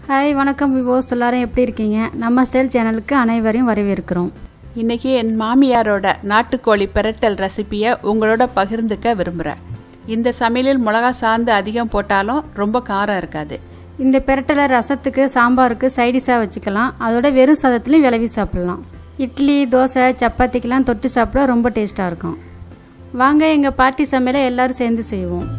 hi வணக்கம் விவோஸ் எல்லாரும் எப்படி இருக்கீங்க நம்ம ஸ்டைல் சேனலுக்கு அனைவரையும் வரவேற்கிறோம் இன்னைக்கு என் மாமியாரோட நாட்டுக்கோழி பிரட்டல் ரெசிபியை உங்களோட பகிர்ந்துக்க விரும்புகிறேன் இந்த சமையலில் மிளகா சாந்து அதிகம் போட்டாலும் ரொம்ப காரம் இருக்காது இந்த பெரட்டலை ரசத்துக்கு சாம்பாருக்கு சைடிஷாக வச்சுக்கலாம் அதோட வெறும் சாதத்துலையும் விளவி சாப்பிடலாம் இட்லி தோசை சப்பாத்திக்கெலாம் தொட்டு சாப்பிட ரொம்ப டேஸ்ட்டாக இருக்கும் வாங்க எங்கள் பாட்டி சமையலை எல்லாரும் சேர்ந்து செய்வோம்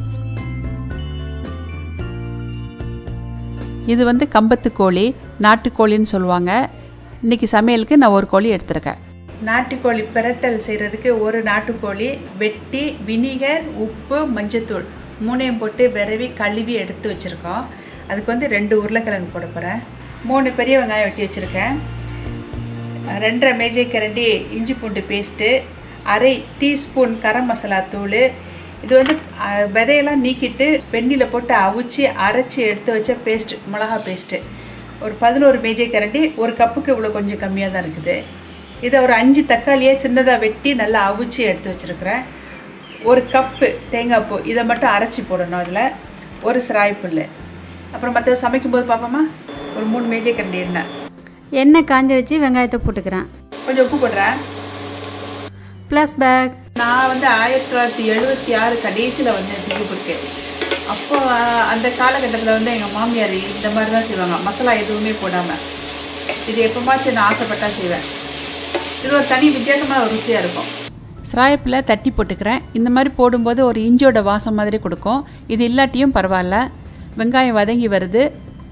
இது வந்து கம்பத்து கோழி நாட்டுக்கோழின்னு சொல்லுவாங்க இன்னைக்கு சமையலுக்கு நான் ஒரு கோழி எடுத்திருக்கேன் நாட்டுக்கோழி பிரட்டல் செய்கிறதுக்கு ஒரு நாட்டுக்கோழி வெட்டி வினிகர் உப்பு மஞ்சத்தூள் மூணையும் போட்டு விரவி கழுவி எடுத்து வச்சுருக்கோம் அதுக்கு வந்து ரெண்டு உருளைக்கிழங்கு போட போகிறேன் மூணு பெரிய வெங்காயம் வெட்டி வச்சுருக்கேன் ரெண்டரை மேஜை கரண்டி இஞ்சி பூண்டு பேஸ்ட்டு அரை டீஸ்பூன் கரம் மசாலா தூள் இது வந்து அஹ், விதையெல்லாம் நீக்கிட்டு வெந்நியில் போட்டு அவிச்சு அரைச்சி எடுத்து வச்ச பேஸ்ட் மிளகா பேஸ்ட்டு ஒரு பதினோரு மேஜை கரண்டி ஒரு கப்புக்கு இவ்வளோ கொஞ்சம் கம்மியாக தான் இருக்குது இதை ஒரு அஞ்சு தக்காளியை சின்னதாக வெட்டி நல்லா அவிச்சு எடுத்து வச்சுருக்கிறேன் ஒரு கப்பு தேங்காய் பூ இதை மட்டும் அரைச்சி போடணும் அதில் ஒரு சிராய் புல் அப்புறம் மற்ற சமைக்கும்போது பார்ப்போமா ஒரு மூணு மேஜை கரண்டி எண்ணெய் எண்ணெய் காஞ்ச வச்சு வெங்காயத்தை போட்டுக்கிறேன் கொஞ்சம் உப்பு போடுறேன் ப்ளஸ் பேக் நான் வந்து ஆயிரத்தி தொள்ளாயிரத்தி எழுபத்தி ஆறு கடைசியில் வந்து சிங்கப்பூருக்கு அப்போ அஹ், அந்த காலகட்டத்தில் வந்து எங்கள் மாமியார் இந்த மாதிரி தான் செய்வாங்க மசாலா எதுவுமே போடாமல் இது எப்போமாச்சும் நான் ஆசைப்பட்டா செய்வேன் இது ஒரு தனி வித்தியாசமான ஒரு ருசியாக இருக்கும் ஸ்ராயப்பில் தட்டி போட்டுக்கிறேன் இந்த மாதிரி போடும்போது ஒரு இஞ்சியோட வாசம் மாதிரி கொடுக்கும் இது இல்லாட்டியும் பரவாயில்ல வெங்காயம் வதங்கி வருது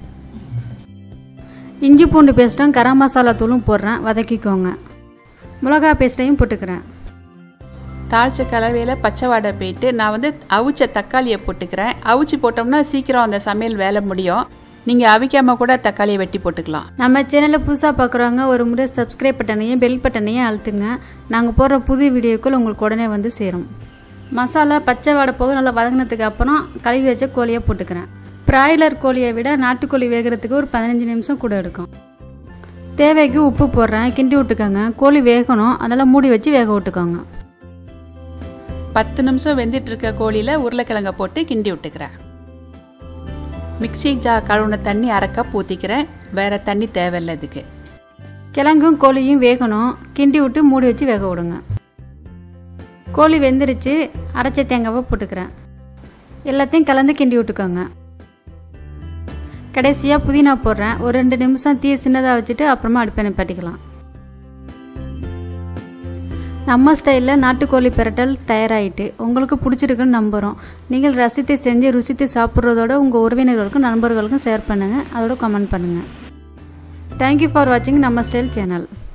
இஞ்சி பூண்டு பேஸ்ட்டும் கரம் மசாலா தூளும் போடுறேன் வதக்கிக்கோங்க மிளகா பேஸ்ட்டையும் போட்டுக்கிறேன் தாளிச்ச கலவையில் பச்சை வாடை போயிட்டு நான் வந்து அவிச்ச தக்காளியை போட்டுக்கிறேன் அவிச்சு போட்டோம்னா சீக்கிரம் அந்த சமையல் வேலை முடியும் நீங்கள் அவிக்காமல் கூட தக்காளியை வெட்டி போட்டுக்கலாம் நம்ம சேனலை புதுசாக பார்க்குறவங்க ஒரு முறை சப்ஸ்கிரைப் பட்டனையும் பெல் பட்டனையும் அழுத்துங்க நாங்கள் போடுற புது வீடியோக்கள் உங்களுக்கு உடனே வந்து சேரும் மசாலா பச்சை வாடை போக நல்லா வதங்கினதுக்கு அப்புறம் கழுவி வச்ச கோழியை போட்டுக்கிறேன் பிராய்லர் கோழியை விட நாட்டுக்கோழி வேகிறதுக்கு ஒரு பதினஞ்சு நிமிஷம் கூட எடுக்கும் தேவைக்கு உப்பு போடுறேன் கிண்டி விட்டுக்கோங்க கோழி வேகணும் அதனால் மூடி வச்சு வேக விட்டுக்கோங்க பத்து நிமிஷம் வெந்துட்டு இருக்க கோழியில் உருளைக்கிழங்க போட்டு கிண்டி விட்டுக்கிறேன் மிக்ஸி ஜா கழுவுன தண்ணி அரை கப் ஊற்றிக்கிறேன் வேறு தண்ணி தேவையில்லை இதுக்கு கிழங்கும் கோழியும் வேகணும் கிண்டி விட்டு மூடி வச்சு வேக விடுங்க கோழி வெந்துருச்சு அரைச்ச தேங்காவை போட்டுக்கிறேன் எல்லாத்தையும் கலந்து கிண்டி விட்டுக்கோங்க கடைசியாக புதினா போடுறேன் ஒரு ரெண்டு நிமிஷம் தீ சின்னதாக வச்சுட்டு அப்புறமா அடுப்பை நிப்பாட்டிக்கலாம் நம்ம ஸ்டைலில் நாட்டுக்கோழி பிரட்டல் தயாராகிட்டு உங்களுக்கு பிடிச்சிருக்குன்னு நம்புகிறோம் நீங்கள் ரசித்து செஞ்சு ருசித்து சாப்பிட்றதோட உங்கள் உறவினர்களுக்கும் நண்பர்களுக்கும் ஷேர் பண்ணுங்கள் அதோட கமெண்ட் பண்ணுங்கள் தேங்க்யூ ஃபார் வாட்சிங் நம்ம ஸ்டைல் சேனல்